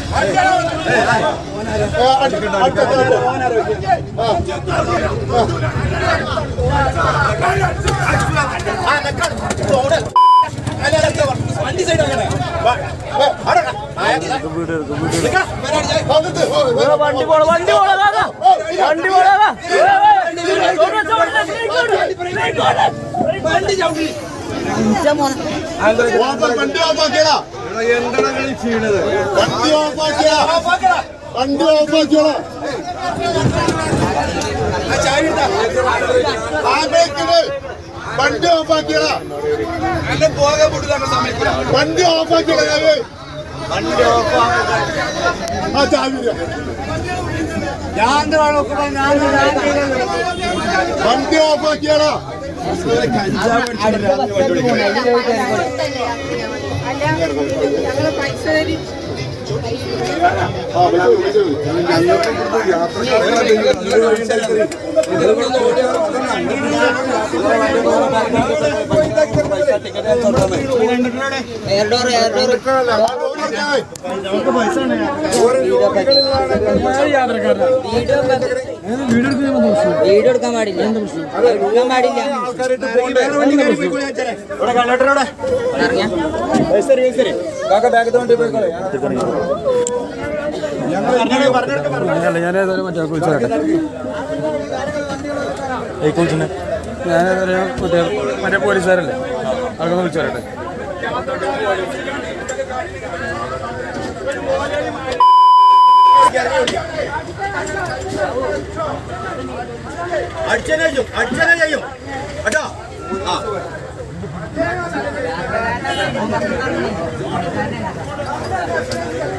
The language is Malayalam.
വണ്ടി പോണ വണ്ടി പോണതാ വണ്ടി പോണതാ വണ്ടി ഓഫാക്കിയടാ വണ്ടി ഓഫാക്കിയടാ വണ്ടി ഓഫാക്കിയടാ ആ ബേക്കില് വണ്ടി ഓഫാക്കിയടാ വണ്ടി ഓഫാക്കിയടാ ഞാന് ആ ചാവില്ല വണ്ടി ഓഫാക്കിയടാ ഞങ്ങള് പൈസ തരും ആ പൈസ പൈസ വീഡിയോ എടുക്കാൻ പാടില്ല എടുക്കാൻ പാടില്ല അല്ല ഞാനേതായാലും മറ്റേ വിളിച്ചു വരട്ടെ ഈ കുളിച്ചിനെ ഞാനേതായാലും മറ്റേ മറ്റേ പോലീസുകാരല്ലേ അതൊക്കെ വിളിച്ചു വരട്ടെ അടിച്ചനെ ചെയ്യും അടിച്ചനെ ചെയ്യും കേട്ടോ ആ ആ